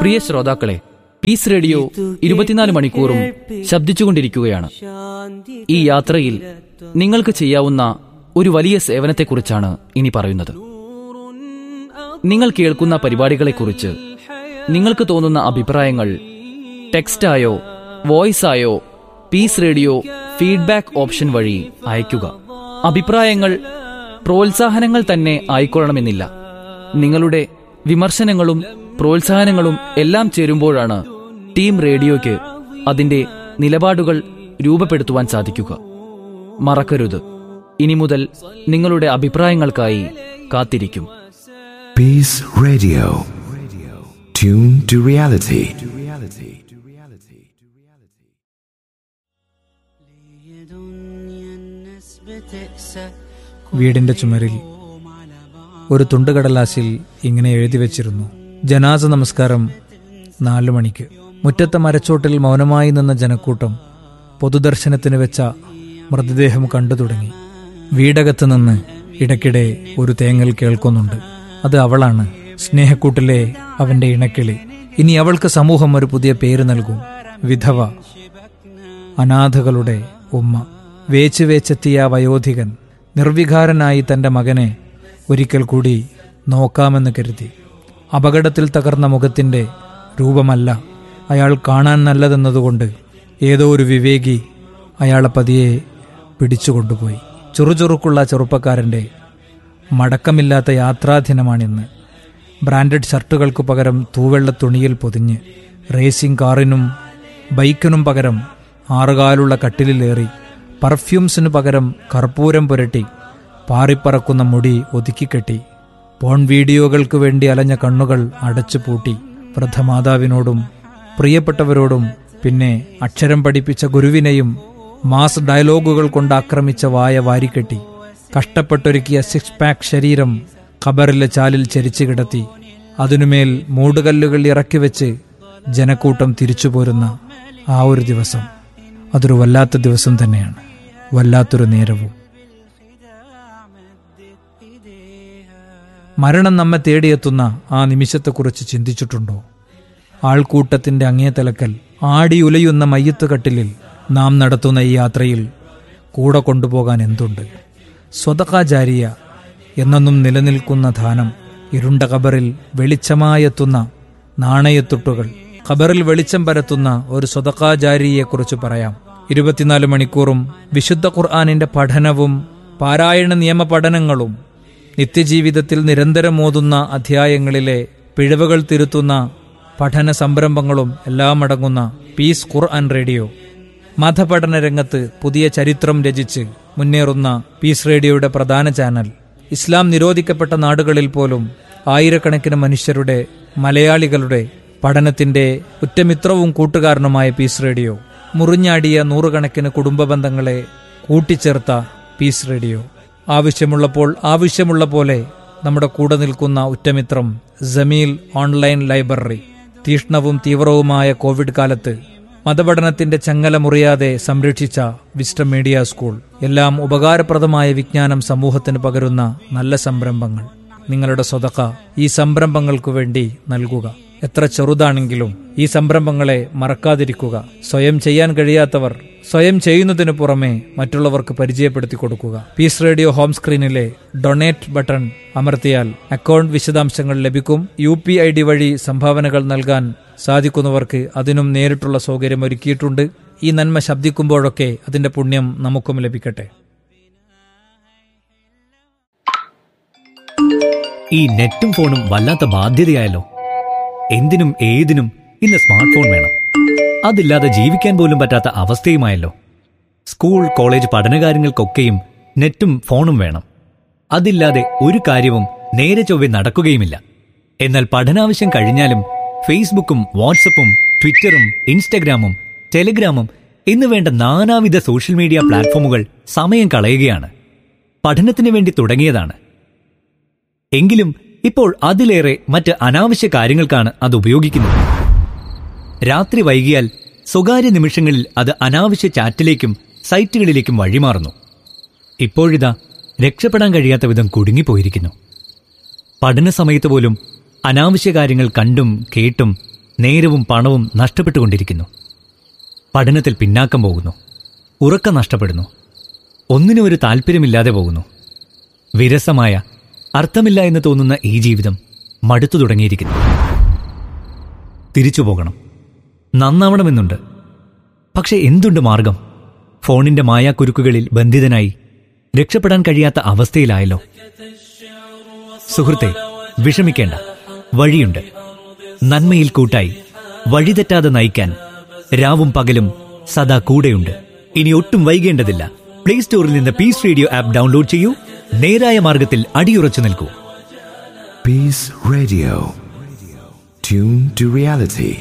പ്രിയ ശ്രോതാക്കളെ piece radio ഇരുപത്തിനാല് മണിക്കൂറും ശബ്ദിച്ചുകൊണ്ടിരിക്കുകയാണ് ഈ യാത്രയിൽ നിങ്ങൾക്ക് ചെയ്യാവുന്ന ഒരു വലിയ സേവനത്തെക്കുറിച്ചാണ് ഇനി പറയുന്നത് നിങ്ങൾ കേൾക്കുന്ന പരിപാടികളെക്കുറിച്ച് നിങ്ങൾക്ക് തോന്നുന്ന അഭിപ്രായങ്ങൾ ടെക്സ്റ്റായോ വോയിസായോ പീസ് റേഡിയോ ഫീഡ്ബാക്ക് ഓപ്ഷൻ വഴി അയയ്ക്കുക അഭിപ്രായങ്ങൾ പ്രോത്സാഹനങ്ങൾ തന്നെ ആയിക്കൊള്ളണമെന്നില്ല നിങ്ങളുടെ വിമർശനങ്ങളും പ്രോത്സാഹനങ്ങളും എല്ലാം ചേരുമ്പോഴാണ് ടീം റേഡിയോയ്ക്ക് അതിന്റെ നിലപാടുകൾ രൂപപ്പെടുത്തുവാൻ സാധിക്കുക മറക്കരുത് ഇനി മുതൽ നിങ്ങളുടെ അഭിപ്രായങ്ങൾക്കായി കാത്തിരിക്കും Peace Radio. Tune to reality. വീടിന്റെ ചുമരിൽ ഒരു തുണ്ടുകടലാസിൽ ഇങ്ങനെ എഴുതി വച്ചിരുന്നു ജനാസ നമസ്കാരം നാലു മണിക്ക് മുറ്റത്തെ മരച്ചോട്ടിൽ മൗനമായി നിന്ന ജനക്കൂട്ടം പൊതുദർശനത്തിന് വെച്ച മൃതദേഹം കണ്ടു തുടങ്ങി വീടകത്ത് നിന്ന് ഇടയ്ക്കിടെ ഒരു തേങ്ങൽ കേൾക്കുന്നുണ്ട് അത് അവളാണ് സ്നേഹക്കൂട്ടിലെ അവന്റെ ഇണക്കിളി ഇനി അവൾക്ക് സമൂഹം ഒരു പുതിയ പേര് നൽകും വിധവ അനാഥകളുടെ ഉമ്മ വേച്ച് വേച്ചെത്തിയ ആ വയോധികൻ നിർവികാരനായി തന്റെ മകനെ ഒരിക്കൽ കൂടി നോക്കാമെന്ന് കരുതി അപകടത്തിൽ തകർന്ന മുഖത്തിന്റെ രൂപമല്ല അയാൾ കാണാൻ നല്ലതെന്നതുകൊണ്ട് ഏതോ ഒരു വിവേകി അയാളെ പതിയെ പിടിച്ചുകൊണ്ടുപോയി ചുറുചുറുക്കുള്ള ചെറുപ്പക്കാരന്റെ മടക്കമില്ലാത്ത യാത്രാദിനമാണിന്ന് ബ്രാൻഡഡ് ഷർട്ടുകൾക്ക് പകരം തൂവെള്ള തുണിയിൽ പൊതിഞ്ഞ് റേസിംഗ് കാറിനും ബൈക്കിനും പകരം ആറുകാലുള്ള കട്ടിലിലേറി പർഫ്യൂംസിനു പകരം കർപ്പൂരം പുരട്ടി പാറിപ്പറക്കുന്ന മുടി ഒതുക്കിക്കെട്ടി പോൺ വീഡിയോകൾക്ക് വേണ്ടി അലഞ്ഞ കണ്ണുകൾ അടച്ചു പൂട്ടി വൃദ്ധമാതാവിനോടും പ്രിയപ്പെട്ടവരോടും പിന്നെ അക്ഷരം പഠിപ്പിച്ച ഗുരുവിനെയും മാസ് ഡയലോഗുകൾ കൊണ്ട് ആക്രമിച്ച വായ വാരിക്കെട്ടി കഷ്ടപ്പെട്ടൊരുക്കിയ സിക്സ് പാക്ക് ശരീരം ഖബറിലെ ചാലിൽ ചരിച്ചു കിടത്തി അതിനുമേൽ മൂടുകല്ലുകൾ ഇറക്കി വെച്ച് ജനക്കൂട്ടം തിരിച്ചു പോരുന്ന ആ ഒരു ദിവസം അതൊരു വല്ലാത്ത ദിവസം തന്നെയാണ് വല്ലാത്തൊരു നേരവും മരണം നമ്മെ തേടിയെത്തുന്ന ആ നിമിഷത്തെക്കുറിച്ച് ചിന്തിച്ചിട്ടുണ്ടോ ആൾക്കൂട്ടത്തിന്റെ അങ്ങേ തലക്കൽ ആടി ഉലയുന്ന മയ്യത്ത് കട്ടിലിൽ നാം നടത്തുന്ന ഈ യാത്രയിൽ കൂടെ കൊണ്ടുപോകാൻ എന്തുണ്ട് സ്വതകാചാരിയ എന്നെന്നും നിലനിൽക്കുന്ന ധാനം ഇരുണ്ട ഖബറിൽ വെളിച്ചമായെത്തുന്ന നാണയത്തുട്ടുകൾ ഖബറിൽ വെളിച്ചം പരത്തുന്ന ഒരു സ്വതകാചാരിയെക്കുറിച്ച് പറയാം ഇരുപത്തിനാല് മണിക്കൂറും വിശുദ്ധ ഖുർആാനിന്റെ പഠനവും പാരായണ നിയമ പഠനങ്ങളും നിത്യജീവിതത്തിൽ നിരന്തരം ഓതുന്ന അധ്യായങ്ങളിലെ പിഴവുകൾ തിരുത്തുന്ന പഠന സംരംഭങ്ങളും എല്ലാം അടങ്ങുന്ന പീസ് ഖുർആൻ റേഡിയോ മതപഠന രംഗത്ത് പുതിയ ചരിത്രം രചിച്ച് മുന്നേറുന്ന പീസ് റേഡിയോയുടെ പ്രധാന ചാനൽ ഇസ്ലാം നിരോധിക്കപ്പെട്ട നാടുകളിൽ പോലും ആയിരക്കണക്കിന് മനുഷ്യരുടെ മലയാളികളുടെ പഠനത്തിന്റെ ഉറ്റമിത്രവും കൂട്ടുകാരനുമായ പീസ് റേഡിയോ മുറിഞ്ഞാടിയ നൂറുകണക്കിന് കുടുംബ ബന്ധങ്ങളെ കൂട്ടിച്ചേർത്ത പീസ് റേഡിയോ ആവശ്യമുള്ളപ്പോൾ ആവശ്യമുള്ള പോലെ നമ്മുടെ കൂടെ നിൽക്കുന്ന ഉറ്റമിത്രം ജമീൽ ഓൺലൈൻ ലൈബ്രറി തീഷ്ണവും തീവ്രവുമായ കോവിഡ് കാലത്ത് മതപഠനത്തിന്റെ ചങ്ങല മുറിയാതെ സംരക്ഷിച്ച വിസ്റ്റം മീഡിയ സ്കൂൾ എല്ലാം ഉപകാരപ്രദമായ വിജ്ഞാനം സമൂഹത്തിന് പകരുന്ന നല്ല സംരംഭങ്ങൾ നിങ്ങളുടെ സ്വതക്ക ഈ സംരംഭങ്ങൾക്കു വേണ്ടി നൽകുക എത്ര ചെറുതാണെങ്കിലും ഈ സംരംഭങ്ങളെ മറക്കാതിരിക്കുക സ്വയം ചെയ്യാൻ കഴിയാത്തവർ സ്വയം ചെയ്യുന്നതിനു പുറമെ മറ്റുള്ളവർക്ക് പരിചയപ്പെടുത്തി കൊടുക്കുക പീസ് റേഡിയോ ഹോം സ്ക്രീനിലെ ഡൊണേറ്റ് ബട്ടൺ അമർത്തിയാൽ അക്കൗണ്ട് വിശദാംശങ്ങൾ ലഭിക്കും യു പി ഐ ഡി വഴി സംഭാവനകൾ നൽകാൻ സാധിക്കുന്നവർക്ക് അതിനും നേരിട്ടുള്ള സൗകര്യം ഒരുക്കിയിട്ടുണ്ട് ഈ നന്മ ശബ്ദിക്കുമ്പോഴൊക്കെ അതിന്റെ പുണ്യം നമുക്കും ലഭിക്കട്ടെ ഈ നെറ്റും ഫോണും വല്ലാത്ത ബാധ്യതയായല്ലോ എന്തിനും ഏതിനും ഇന്ന് സ്മാർട്ട് ഫോൺ വേണം അതില്ലാതെ ജീവിക്കാൻ പോലും പറ്റാത്ത അവസ്ഥയുമായല്ലോ സ്കൂൾ കോളേജ് പഠനകാര്യങ്ങൾക്കൊക്കെയും നെറ്റും ഫോണും വേണം അതില്ലാതെ ഒരു കാര്യവും നേരെ ചൊവ്വെ നടക്കുകയുമില്ല എന്നാൽ പഠനാവശ്യം കഴിഞ്ഞാലും ഫേസ്ബുക്കും വാട്സപ്പും ട്വിറ്ററും ഇൻസ്റ്റഗ്രാമും ടെലിഗ്രാമും എന്ന് വേണ്ട നാനാവിധ സോഷ്യൽ മീഡിയ പ്ലാറ്റ്ഫോമുകൾ സമയം കളയുകയാണ് പഠനത്തിന് വേണ്ടി തുടങ്ങിയതാണ് എങ്കിലും ഇപ്പോൾ അതിലേറെ മറ്റ് അനാവശ്യ കാര്യങ്ങൾക്കാണ് അത് ഉപയോഗിക്കുന്നത് രാത്രി വൈകിയാൽ സ്വകാര്യ നിമിഷങ്ങളിൽ അത് അനാവശ്യ ചാറ്റിലേക്കും സൈറ്റുകളിലേക്കും വഴിമാറുന്നു ഇപ്പോഴിതാ രക്ഷപ്പെടാൻ കഴിയാത്ത വിധം കുടുങ്ങിപ്പോയിരിക്കുന്നു പഠന സമയത്ത് പോലും അനാവശ്യ കാര്യങ്ങൾ കണ്ടും കേട്ടും നേരവും പണവും നഷ്ടപ്പെട്ടുകൊണ്ടിരിക്കുന്നു പഠനത്തിൽ പിന്നാക്കം പോകുന്നു ഉറക്കം നഷ്ടപ്പെടുന്നു ഒന്നിനും ഒരു താല്പര്യമില്ലാതെ പോകുന്നു വിരസമായ അർത്ഥമില്ല എന്ന് തോന്നുന്ന ഈ ജീവിതം മടുത്തു തുടങ്ങിയിരിക്കുന്നു തിരിച്ചു പോകണം നന്നാവണമെന്നുണ്ട് പക്ഷെ എന്തുണ്ട് മാർഗം ഫോണിന്റെ മായാക്കുരുക്കുകളിൽ ബന്ധിതനായി രക്ഷപ്പെടാൻ കഴിയാത്ത അവസ്ഥയിലായല്ലോ സുഹൃത്തെ വിഷമിക്കേണ്ട വഴിയുണ്ട് നന്മയിൽ കൂട്ടായി വഴിതെറ്റാതെ നയിക്കാൻ രാവും പകലും സദാ കൂടെയുണ്ട് ഇനി ഒട്ടും വൈകേണ്ടതില്ല പ്ലേ സ്റ്റോറിൽ നിന്ന് പീസ് റേഡിയോ ആപ്പ് ഡൗൺലോഡ് ചെയ്യൂ നേരായ മാർഗത്തിൽ അടിയുറച്ചു നിൽക്കൂ Peace Radio. Tune to reality.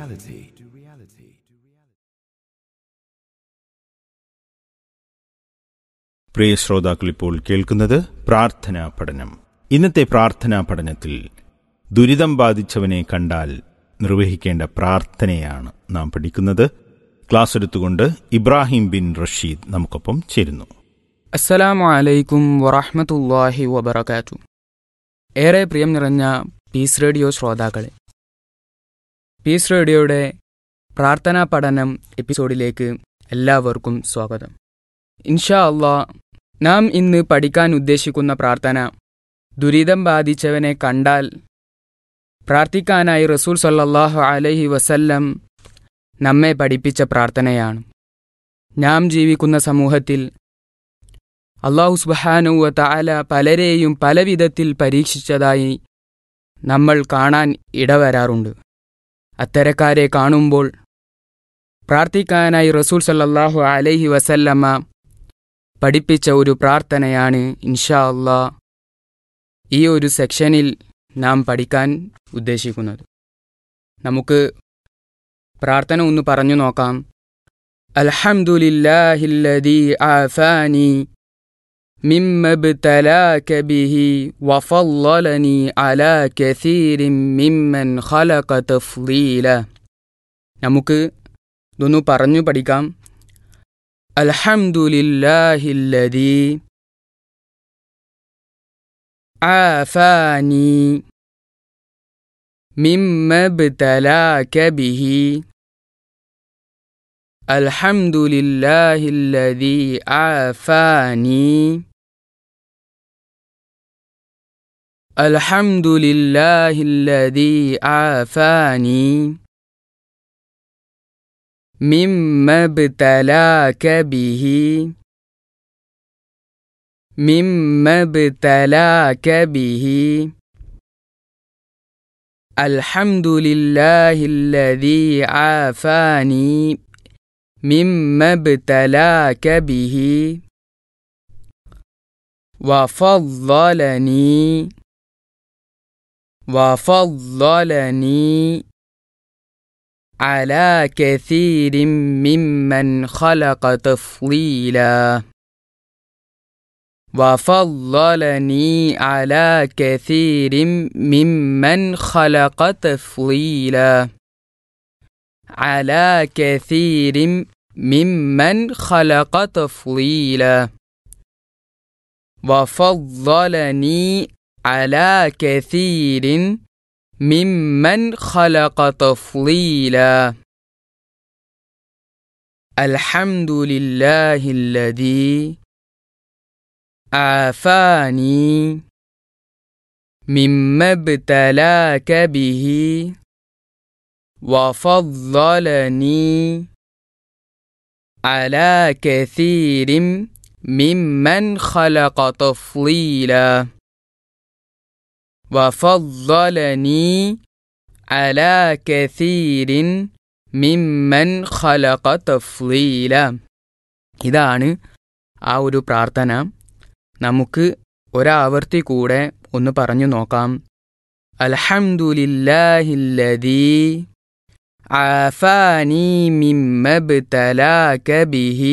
പ്രിയ ശ്രോതാക്കൾ ഇപ്പോൾ കേൾക്കുന്നത് പ്രാർത്ഥനാ പഠനം ഇന്നത്തെ പ്രാർത്ഥനാ പഠനത്തിൽ ദുരിതം ബാധിച്ചവനെ കണ്ടാൽ നിർവഹിക്കേണ്ട പ്രാർത്ഥനയാണ് നാം പഠിക്കുന്നത് ക്ലാസ് എടുത്തുകൊണ്ട് ഇബ്രാഹിം ബിൻ റഷീദ് നമുക്കൊപ്പം ചേരുന്നു അസ്സലാമു അലൈക്കും വറഹ്മത്തുള്ളാഹി വബറകാതു ഏറെ പ്രിയം നിറഞ്ഞ പീസ് റേഡിയോ ശ്രോതാക്കളെ പീസ് റേഡിയോയുടെ പ്രാർത്ഥനാ പഠനം എപ്പിസോഡിലേക്ക് എല്ലാവർക്കും സ്വാഗതം ഇൻഷാ അള്ളാ നാം ഇന്ന് പഠിക്കാൻ ഉദ്ദേശിക്കുന്ന പ്രാർത്ഥന ദുരിതം ബാധിച്ചവനെ കണ്ടാൽ പ്രാർത്ഥിക്കാനായി റസൂൽ സല്ലല്ലാഹു അലൈഹി വസല്ലം നമ്മെ പഠിപ്പിച്ച പ്രാർത്ഥനയാണ് നാം ജീവിക്കുന്ന സമൂഹത്തിൽ അള്ളാഹു സുബാനുവ താല പലരെയും പലവിധത്തിൽ പരീക്ഷിച്ചതായി നമ്മൾ കാണാൻ ഇടവരാറുണ്ട് അത്തരക്കാരെ കാണുമ്പോൾ പ്രാർത്ഥിക്കാനായി റസൂൽ സല്ലല്ലാഹു അലൈഹി വസല്ലമ്മ പഠിപ്പിച്ച ഒരു പ്രാർത്ഥനയാണ് ഇൻഷാ അള്ളാ ഈ ഒരു സെക്ഷനിൽ നാം പഠിക്കാൻ ഉദ്ദേശിക്കുന്നത് നമുക്ക് പ്രാർത്ഥന ഒന്ന് പറഞ്ഞു നോക്കാം അൽഹംദുലില്ലാഹില്ലദീ ആഫാനി مما ابتلاك به وفضلني على كثير ممن خلق تفضيلا നമുക്ക് ഇതൊന്ന് പറഞ്ഞു പഠിക്കാം അൽഹംദുലില്ലാഹില്ലദീ ആഫാനി مما ابتلاك به الحمد لله الذي عافاني الحمد لله الذي عافاني مما ابتلاك به مما ابتلاك به الحمد لله الذي عافاني مما ابتلاك به وفضلني وفضلني على كثير ممن خلق تفضيلا وفضلني على كثير ممن خلق تفضيلا على كثير ممن خلق تفضيلا وفضلني على كثير ممن خلق تفضيلا الحمد لله الذي عافاني مما ابتلاك به وفضلني على كثير ممن خلق تفضيلا وفضلني على كثير ممن خلق تفضيلا ഇതാണ് ആ ഒരു പ്രാർത്ഥന നമുക്ക് ഒരാവർത്തി കൂടെ ഒന്ന് പറഞ്ഞു നോക്കാം അൽഹംദുലില്ലാഹില്ലദീ عافاني مما ابتلاك به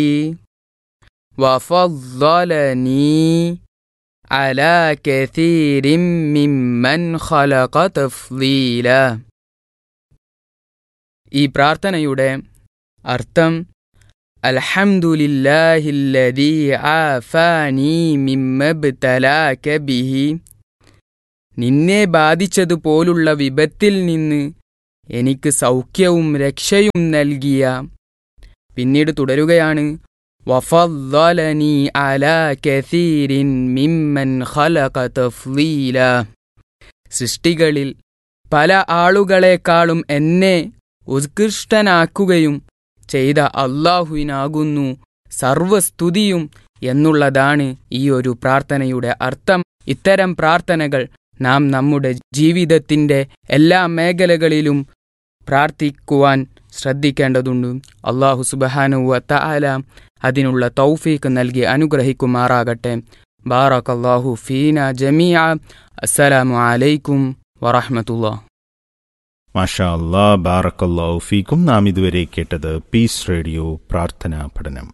وفضلني على كثير ممن خلق تفضيلا ഈ പ്രാർത്ഥനയുടെ അർത്ഥം അൽഹംദുലില്ലാഹില്ലദീ ആഫാനി മിമ്മബ്തലാക ബിഹി നിന്നെ ബാധിച്ചതുപോലുള്ള വിപത്തിൽ നിന്ന് എനിക്ക് സൗഖ്യവും രക്ഷയും നൽകിയ പിന്നീട് തുടരുകയാണ് വഫദ്ദലനി അലാ കസീരിൻ മിമ്മൻ ഖലഖ തഫ്ളീല സൃഷ്ടികളിൽ പല ആളുകളെക്കാളും എന്നെ ഉത്കൃഷ്ടനാക്കുകയും ചെയ്ത അള്ളാഹുവിനാകുന്നു സർവസ്തുതിയും എന്നുള്ളതാണ് ഈ ഒരു പ്രാർത്ഥനയുടെ അർത്ഥം ഇത്തരം പ്രാർത്ഥനകൾ നാം നമ്മുടെ ജീവിതത്തിൻ്റെ എല്ലാ മേഖലകളിലും പ്രാർത്ഥിക്കുവാൻ ശ്രദ്ധിക്കേണ്ടതുണ്ട് അള്ളാഹു സുബഹാനുവ തആല അതിനുള്ള തൗഫീക്ക് നൽകി അനുഗ്രഹിക്കുമാറാകട്ടെ ബാറക് അള്ളാഹു ഫീന ജമിയ അസ്സലാമു അലൈക്കും വറഹ്മത്തുള്ളാ മാഷാ അല്ലാ ബാറക്കല്ലാഹു ഫീക്കും നാം ഇതുവരെ കേട്ടത് പീസ് റേഡിയോ പ്രാർത്ഥനാ പഠനം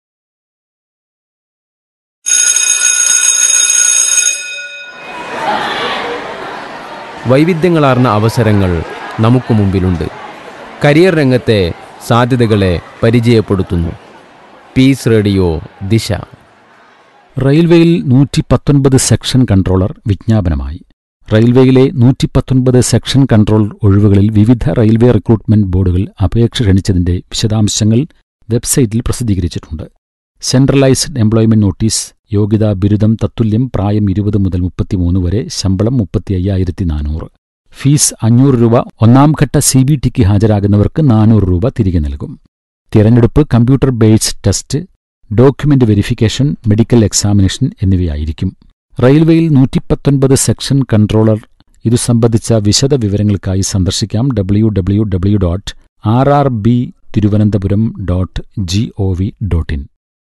വൈവിധ്യങ്ങളാർന്ന അവസരങ്ങൾ നമുക്ക് മുമ്പിലുണ്ട് കരിയർ രംഗത്തെ സാധ്യതകളെ പരിചയപ്പെടുത്തുന്നു പീസ് റേഡിയോ ദിശ റെയിൽവേയിൽ നൂറ്റി പത്തൊൻപത് സെക്ഷൻ കൺട്രോളർ വിജ്ഞാപനമായി റെയിൽവേയിലെ നൂറ്റി പത്തൊൻപത് സെക്ഷൻ കൺട്രോൾ ഒഴിവുകളിൽ വിവിധ റെയിൽവേ റിക്രൂട്ട്മെന്റ് ബോർഡുകൾ അപേക്ഷ ക്ഷണിച്ചതിന്റെ വിശദാംശങ്ങൾ വെബ്സൈറ്റിൽ പ്രസിദ്ധീകരിച്ചിട്ടുണ്ട് സെൻട്രലൈസ്ഡ് എംപ്ലോയ്മെന്റ് നോട്ടീസ് യോഗ്യതാ ബിരുദം തത്തുല്യം പ്രായം ഇരുപത് മുതൽ മുപ്പത്തിമൂന്ന് വരെ ശമ്പളം മുപ്പത്തി അയ്യായിരത്തി നാനൂറ് ഫീസ് അഞ്ഞൂറ് രൂപ ഒന്നാം ഘട്ട സി ബി ടിക്ക് ഹാജരാകുന്നവർക്ക് നാനൂറ് രൂപ തിരികെ നൽകും തിരഞ്ഞെടുപ്പ് computer based test document verification medical examination എന്നിവയായിരിക്കും റെയിൽവേയിൽ നൂറ്റിപ്പത്തൊൻപത് സെക്ഷൻ കൺട്രോളർ ഇതു സംബന്ധിച്ച വിശദ വിവരങ്ങൾക്കായി സന്ദർശിക്കാം W W W dot R R B Thiruvananthapuram dot G O V dot in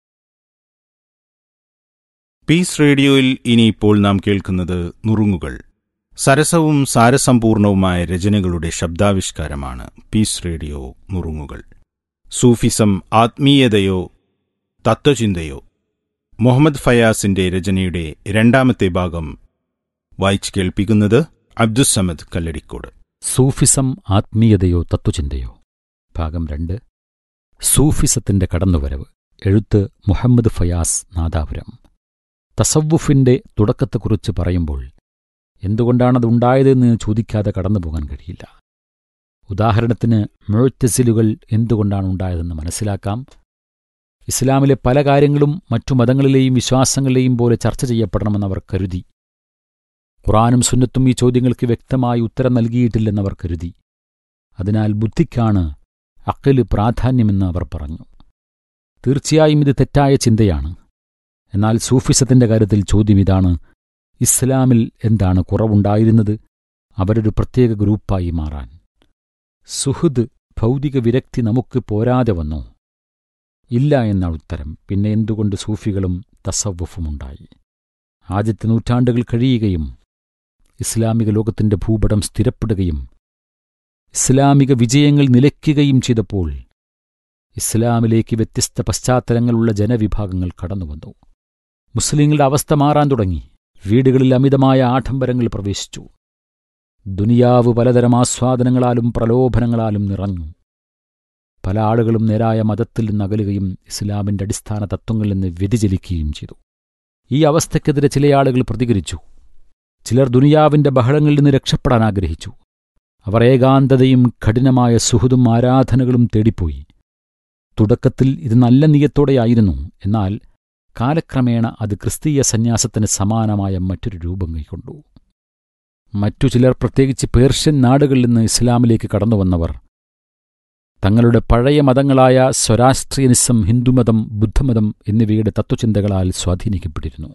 peace റേഡിയോയിൽ ഇനിയിപ്പോൾ നാം കേൾക്കുന്നത് നുറുങ്ങുകൾ സരസവും സാരസമ്പൂർണവുമായ രചനകളുടെ ശബ്ദാവിഷ്കാരമാണ് പീസ് റേഡിയോ നുറുങ്ങുകൾ സൂഫിസം ആത്മീയതയോ തത്വചിന്തയോ മുഹമ്മദ് ഫയാസിന്റെ രചനയുടെ രണ്ടാമത്തെ ഭാഗം വായിച്ചു കേൾപ്പിക്കുന്നത് അബ്ദുസമദ് കല്ലടിക്കോട് സൂഫിസം ആത്മീയതയോ തത്വചിന്തയോ ഭാഗം രണ്ട് സൂഫിസത്തിന്റെ കടന്നുവരവ് എഴുത്ത് മുഹമ്മദ് ഫയാസ് നാദാപുരം തസവുഫിന്റെ തുടക്കത്തെക്കുറിച്ച് പറയുമ്പോൾ എന്തുകൊണ്ടാണത് ഉണ്ടായതെന്ന് ചോദിക്കാതെ കടന്നുപോകാൻ കഴിയില്ല ഉദാഹരണത്തിന് മുഴറ്റസിലുകൾ എന്തുകൊണ്ടാണ് ഉണ്ടായതെന്ന് മനസ്സിലാക്കാം ഇസ്ലാമിലെ പല കാര്യങ്ങളും മറ്റു മതങ്ങളിലെയും വിശ്വാസങ്ങളിലെയും പോലെ ചർച്ച ചെയ്യപ്പെടണമെന്ന് അവർ കരുതി ഖുറാനും സുന്നത്തും ഈ ചോദ്യങ്ങൾക്ക് വ്യക്തമായി ഉത്തരം നൽകിയിട്ടില്ലെന്ന് അവർ കരുതി അതിനാൽ ബുദ്ധിക്കാണ് അക്കല് പ്രാധാന്യമെന്ന് അവർ പറഞ്ഞു തീർച്ചയായും ഇത് തെറ്റായ ചിന്തയാണ് എന്നാൽ സൂഫിസത്തിന്റെ കാര്യത്തിൽ ചോദ്യം ഇതാണ് ഇസ്ലാമിൽ എന്താണ് കുറവുണ്ടായിരുന്നത് അവരൊരു പ്രത്യേക ഗ്രൂപ്പായി മാറാൻ സുഹൃദ് ഭൗതിക വിരക്തി നമുക്ക് പോരാതെ വന്നോ ഇല്ല എന്ന ഉത്തരം പിന്നെ എന്തുകൊണ്ട് സൂഫികളും തസവ്വഫുമുണ്ടായി ആദ്യത്തെ നൂറ്റാണ്ടുകൾ കഴിയുകയും ഇസ്ലാമിക ലോകത്തിന്റെ ഭൂപടം സ്ഥിരപ്പെടുകയും ഇസ്ലാമിക വിജയങ്ങൾ നിലയ്ക്കുകയും ചെയ്തപ്പോൾ ഇസ്ലാമിലേക്ക് വ്യത്യസ്ത പശ്ചാത്തലങ്ങളുള്ള ജനവിഭാഗങ്ങൾ കടന്നുവന്നു മുസ്ലിങ്ങളുടെ അവസ്ഥ മാറാൻ തുടങ്ങി വീടുകളിൽ അമിതമായ ആഡംബരങ്ങൾ പ്രവേശിച്ചു ദുനിയാവ് പലതരം ആസ്വാദനങ്ങളാലും പ്രലോഭനങ്ങളാലും നിറഞ്ഞു പല ആളുകളും നേരായ മതത്തിൽ നിന്ന് അകലുകയും ഇസ്ലാമിന്റെ അടിസ്ഥാന തത്വങ്ങളിൽ നിന്ന് വ്യതിചലിക്കുകയും ചെയ്തു ഈ അവസ്ഥയ്ക്കെതിരെ ചില ആളുകൾ പ്രതികരിച്ചു ചിലർ ദുനിയാവിന്റെ ബഹളങ്ങളിൽ നിന്ന് രക്ഷപ്പെടാൻ ആഗ്രഹിച്ചു അവർ ഏകാന്തതയും കഠിനമായ സുഹൃതും ആരാധനകളും തേടിപ്പോയി തുടക്കത്തിൽ ഇത് നല്ല നീയത്തോടെയായിരുന്നു എന്നാൽ കാലക്രമേണ അത് ക്രിസ്തീയ സന്യാസത്തിന് സമാനമായ മറ്റൊരു രൂപം കൈക്കൊണ്ടു മറ്റു ചിലർ പ്രത്യേകിച്ച് പേർഷ്യൻ നാടുകളിൽ നിന്ന് ഇസ്ലാമിലേക്ക് കടന്നുവന്നവർ തങ്ങളുടെ പഴയ മതങ്ങളായ സ്വരാഷ്ട്രീയനിസം ഹിന്ദുമതം ബുദ്ധമതം എന്നിവയുടെ തത്വചിന്തകളാൽ സ്വാധീനിക്കപ്പെട്ടിരുന്നു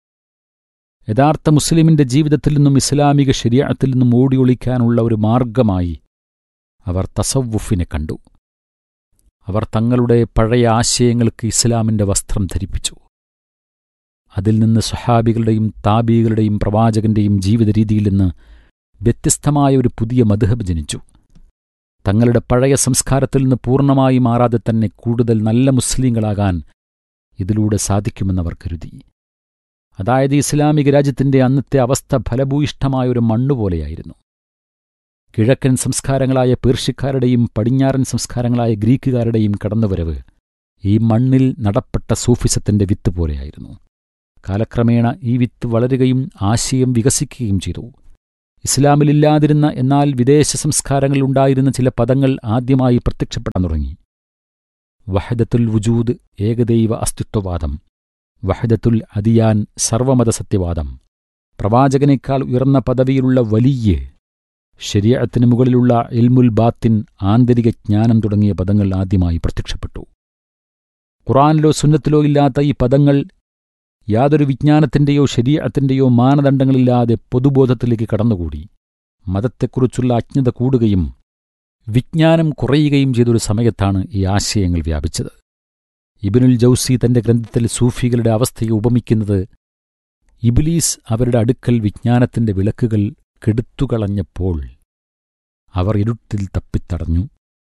യഥാർത്ഥ മുസ്ലിമിന്റെ ജീവിതത്തിൽ നിന്നും ഇസ്ലാമിക ശരിയാത്തിൽ നിന്നും ഓടിയൊളിക്കാനുള്ള ഒരു മാർഗമായി അവർ തസവുഫിനെ കണ്ടു അവർ തങ്ങളുടെ പഴയ ആശയങ്ങൾക്ക് ഇസ്ലാമിന്റെ വസ്ത്രം ധരിപ്പിച്ചു അതിൽ നിന്ന് സ്വഹാബികളുടെയും താബികളുടെയും പ്രവാചകന്റെയും ജീവിത രീതിയിൽ നിന്ന് വ്യത്യസ്തമായ ഒരു പുതിയ മധുഹബ് ജനിച്ചു തങ്ങളുടെ പഴയ സംസ്കാരത്തിൽ നിന്ന് പൂർണ്ണമായി മാറാതെ തന്നെ കൂടുതൽ നല്ല മുസ്ലിങ്ങളാകാൻ ഇതിലൂടെ സാധിക്കുമെന്നവർ കരുതി അതായത് ഇസ്ലാമിക രാജ്യത്തിന്റെ അന്നത്തെ അവസ്ഥ ഫലഭൂയിഷ്ഠമായ ഒരു മണ്ണുപോലെയായിരുന്നു കിഴക്കൻ സംസ്കാരങ്ങളായ പേർഷ്യക്കാരുടെയും പടിഞ്ഞാറൻ സംസ്കാരങ്ങളായ ഗ്രീക്കുകാരുടെയും കടന്നുവരവ് ഈ മണ്ണിൽ നടപ്പെട്ട സൂഫിസത്തിന്റെ വിത്ത് പോലെയായിരുന്നു കാലക്രമേണ ഈ വിത്ത് വളരുകയും ആശയം വികസിക്കുകയും ചെയ്തു ഇസ്ലാമിലില്ലാതിരുന്ന എന്നാൽ വിദേശ സംസ്കാരങ്ങളിൽ ഉണ്ടായിരുന്ന ചില പദങ്ങൾ ആദ്യമായി പ്രത്യക്ഷപ്പെടാൻ തുടങ്ങി വഹദത്തുൽ വുജൂദ് ഏകദൈവ അസ്തിത്വവാദം വഹദത്തുൽ അദിയാൻ സർവമത സത്യവാദം പ്രവാചകനേക്കാൾ ഉയർന്ന പദവിയിലുള്ള വലിയ ശരീഅത്തിന് മുകളിലുള്ള ഇൽമുൽ ബാത്തിൻ ആന്തരിക ജ്ഞാനം തുടങ്ങിയ പദങ്ങൾ ആദ്യമായി പ്രത്യക്ഷപ്പെട്ടു ഖുറാനിലോ സുന്നത്തിലോ ഇല്ലാത്ത ഈ പദങ്ങൾ യാതൊരു വിജ്ഞാനത്തിന്റെയോ ശരീരത്തിന്റെയോ മാനദണ്ഡങ്ങളില്ലാതെ പൊതുബോധത്തിലേക്ക് കടന്നുകൂടി മതത്തെക്കുറിച്ചുള്ള അജ്ഞത കൂടുകയും വിജ്ഞാനം കുറയുകയും ചെയ്തൊരു സമയത്താണ് ഈ ആശയങ്ങൾ വ്യാപിച്ചത് ഇബിനുൽ ജൗസി തന്റെ ഗ്രന്ഥത്തിൽ സൂഫികളുടെ അവസ്ഥയെ ഉപമിക്കുന്നത് ഇബിലീസ് അവരുടെ അടുക്കൽ വിജ്ഞാനത്തിന്റെ വിളക്കുകൾ കെടുത്തുകളഞ്ഞപ്പോൾ അവർ ഇരുട്ടിൽ തപ്പിത്തടഞ്ഞു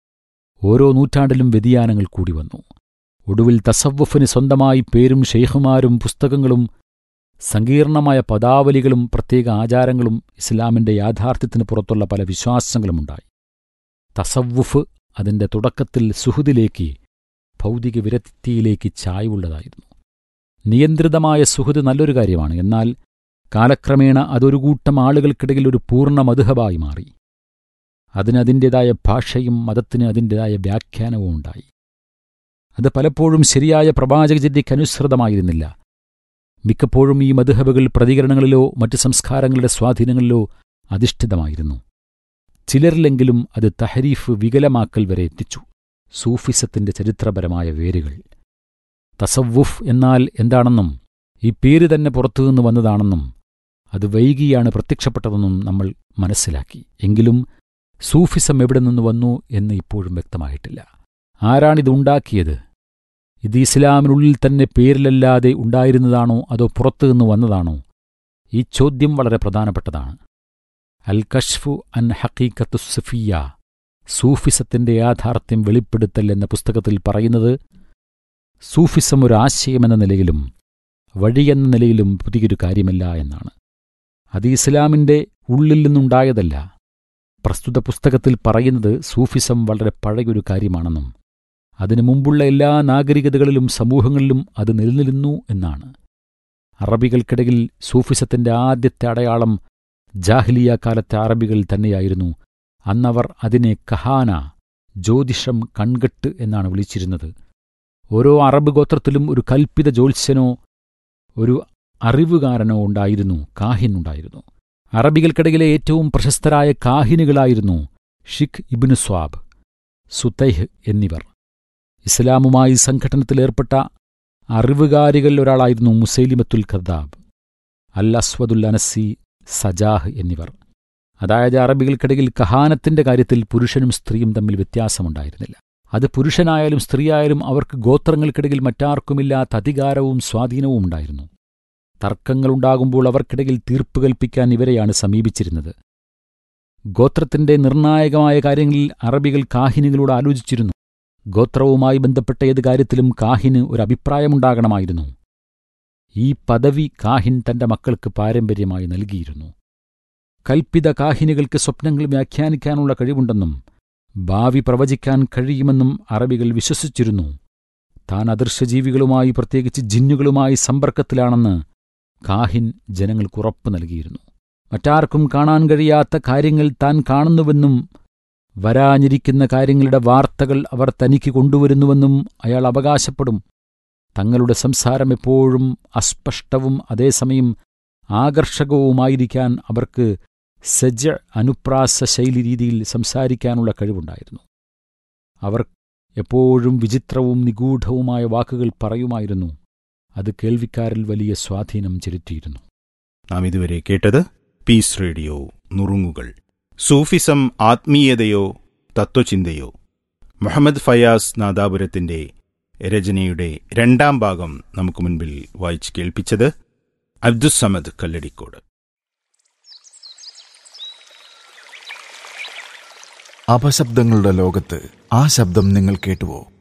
ഓരോ നൂറ്റാണ്ടിലും വ്യതിയാനങ്ങൾ കൂടി വന്നു ഒടുവിൽ തസവ്വുഫിന് സ്വന്തമായി പേരും ഷെയ്ഖുമാരും പുസ്തകങ്ങളും സങ്കീർണമായ പദാവലികളും പ്രത്യേക ആചാരങ്ങളും ഇസ്ലാമിന്റെ യാഥാർത്ഥ്യത്തിന് പുറത്തുള്ള പല വിശ്വാസങ്ങളുമുണ്ടായി തസവ്വുഫ് അതിന്റെ തുടക്കത്തിൽ സുഹൃദിലേക്ക് ഭൗതിക വിരക്തിയിലേക്ക് ചായ്വുള്ളതായിരുന്നു നിയന്ത്രിതമായ സുഹൃത് നല്ലൊരു കാര്യമാണ് എന്നാൽ കാലക്രമേണ അതൊരു കൂട്ടം ആളുകൾക്കിടയിൽ ഒരു പൂർണ്ണ മധുഹബായി മാറി അതിന് അതിൻ്റെതായ ഭാഷയും മതത്തിന് അതിൻ്റെതായ വ്യാഖ്യാനവും ഉണ്ടായി അത് പലപ്പോഴും ശരിയായ പ്രവാചകചര്യക്കനുസൃതമായിരുന്നില്ല മിക്കപ്പോഴും ഈ മധുഹബുകൾ പ്രതികരണങ്ങളിലോ മറ്റ് സംസ്കാരങ്ങളുടെ സ്വാധീനങ്ങളിലോ അധിഷ്ഠിതമായിരുന്നു ചിലരിലെങ്കിലും അത് തഹരീഫ് വികലമാക്കൽ വരെ എത്തിച്ചു സൂഫിസത്തിന്റെ ചരിത്രപരമായ വേരുകൾ തസവ്വുഫ് എന്നാൽ എന്താണെന്നും ഈ പേര് തന്നെ പുറത്തുനിന്ന് വന്നതാണെന്നും അത് വൈകിയാണ് പ്രത്യക്ഷപ്പെട്ടതെന്നും നമ്മൾ മനസ്സിലാക്കി എങ്കിലും സൂഫിസം എവിടെ നിന്ന് വന്നു എന്ന് ഇപ്പോഴും വ്യക്തമായിട്ടില്ല ആരാണിത് ഉണ്ടാക്കിയത് ഇത് ഇസ്ലാമിനുള്ളിൽ തന്നെ പേരിലല്ലാതെ ഉണ്ടായിരുന്നതാണോ അതോ പുറത്തുനിന്ന് വന്നതാണോ ഈ ചോദ്യം വളരെ പ്രധാനപ്പെട്ടതാണ് അൽ കഷ്ഫു അൻ ഹക്കീക്കത്തു സഫിയ സൂഫിസത്തിന്റെ യാഥാർത്ഥ്യം വെളിപ്പെടുത്തൽ എന്ന പുസ്തകത്തിൽ പറയുന്നത് സൂഫിസം ഒരു ആശയമെന്ന നിലയിലും വഴിയെന്ന നിലയിലും പുതിയൊരു കാര്യമല്ല എന്നാണ് അത് ഇസ്ലാമിന്റെ ഉള്ളിൽ നിന്നുണ്ടായതല്ല പ്രസ്തുത പുസ്തകത്തിൽ പറയുന്നത് സൂഫിസം വളരെ പഴയൊരു കാര്യമാണെന്നും അതിനു മുമ്പുള്ള എല്ലാ നാഗരികതകളിലും സമൂഹങ്ങളിലും അത് നിലനിരുന്നു എന്നാണ് അറബികൾക്കിടയിൽ സൂഫിസത്തിന്റെ ആദ്യത്തെ അടയാളം ജാഹ്ലിയ കാലത്തെ അറബികൾ തന്നെയായിരുന്നു അന്നവർ അതിനെ കഹാന ജ്യോതിഷം കൺകെട്ട് എന്നാണ് വിളിച്ചിരുന്നത് ഓരോ അറബ് ഗോത്രത്തിലും ഒരു കൽപ്പിത ജ്യോത്സ്യനോ ഒരു അറിവുകാരനോ ഉണ്ടായിരുന്നു കാഹിൻ ഉണ്ടായിരുന്നു അറബികൾക്കിടയിലെ ഏറ്റവും പ്രശസ്തരായ കാഹിനുകളായിരുന്നു ഷിഖ് ഇബ്നു സ്വാബ് സുതൈഹ് എന്നിവർ ഇസ്ലാമുമായി സംഘടനത്തിലേർപ്പെട്ട അറിവുകാരികളിൽ ഒരാളായിരുന്നു മുസൈലിമത്തുൽ ഖദ്ദാബ് അൽ അസ്വദുൽ അനസി സജാഹ് എന്നിവർ അതായത് അറബികൾക്കിടയിൽ കഹാനത്തിന്റെ കാര്യത്തിൽ പുരുഷനും സ്ത്രീയും തമ്മിൽ വ്യത്യാസമുണ്ടായിരുന്നില്ല അത് പുരുഷനായാലും സ്ത്രീയായാലും അവർക്ക് ഗോത്രങ്ങൾക്കിടയിൽ മറ്റാർക്കുമില്ലാത്ത അധികാരവും സ്വാധീനവും ഉണ്ടായിരുന്നു തർക്കങ്ങളുണ്ടാകുമ്പോൾ അവർക്കിടയിൽ തീർപ്പ് കൽപ്പിക്കാൻ ഇവരെയാണ് സമീപിച്ചിരുന്നത് ഗോത്രത്തിന്റെ നിർണായകമായ കാര്യങ്ങളിൽ അറബികൾ കാഹിനുകളോട് ആലോചിച്ചിരുന്നു ഗോത്രവുമായി ബന്ധപ്പെട്ട ഏത് കാര്യത്തിലും കാഹിന് ഒരു അഭിപ്രായമുണ്ടാകണമായിരുന്നു ഈ പദവി കാഹിൻ തന്റെ മക്കൾക്ക് പാരമ്പര്യമായി നൽകിയിരുന്നു കൽപ്പിത കാഹിനുകൾക്ക് സ്വപ്നങ്ങൾ വ്യാഖ്യാനിക്കാനുള്ള കഴിവുണ്ടെന്നും ഭാവി പ്രവചിക്കാൻ കഴിയുമെന്നും അറബികൾ വിശ്വസിച്ചിരുന്നു താൻ അദൃശ്യജീവികളുമായി പ്രത്യേകിച്ച് ജിന്നുകളുമായി സമ്പർക്കത്തിലാണെന്ന് കാഹിൻ ജനങ്ങൾക്ക് ഉറപ്പ് നൽകിയിരുന്നു മറ്റാർക്കും കാണാൻ കഴിയാത്ത കാര്യങ്ങൾ താൻ കാണുന്നുവെന്നും വരാനിരിക്കുന്ന കാര്യങ്ങളുടെ വാർത്തകൾ അവർ തനിക്ക് കൊണ്ടുവരുന്നുവെന്നും അയാൾ അവകാശപ്പെടും തങ്ങളുടെ സംസാരം എപ്പോഴും അസ്പഷ്ടവും അതേസമയം ആകർഷകവുമായിരിക്കാൻ അവർക്ക് സജ അനുപ്രാസ ശൈലി രീതിയിൽ സംസാരിക്കാനുള്ള കഴിവുണ്ടായിരുന്നു അവർ എപ്പോഴും വിചിത്രവും നിഗൂഢവുമായ വാക്കുകൾ പറയുമായിരുന്നു അത് കേൾവിക്കാരിൽ വലിയ സ്വാധീനം ചെലുത്തിയിരുന്നു നാം ഇതുവരെ കേട്ടത് പീസ് റേഡിയോ നുറുങ്ങുകൾ സൂഫിസം ആത്മീയതയോ തത്വചിന്തയോ മുഹമ്മദ് ഫയാസ് നാദാപുരത്തിന്റെ രചനയുടെ രണ്ടാം ഭാഗം നമുക്ക് മുൻപിൽ വായിച്ചു കേൾപ്പിച്ചത് അബ്ദുസമദ് കല്ലടിക്കോട് അപശബ്ദങ്ങളുടെ ലോകത്ത് ആ ശബ്ദം നിങ്ങൾ കേട്ടുവോ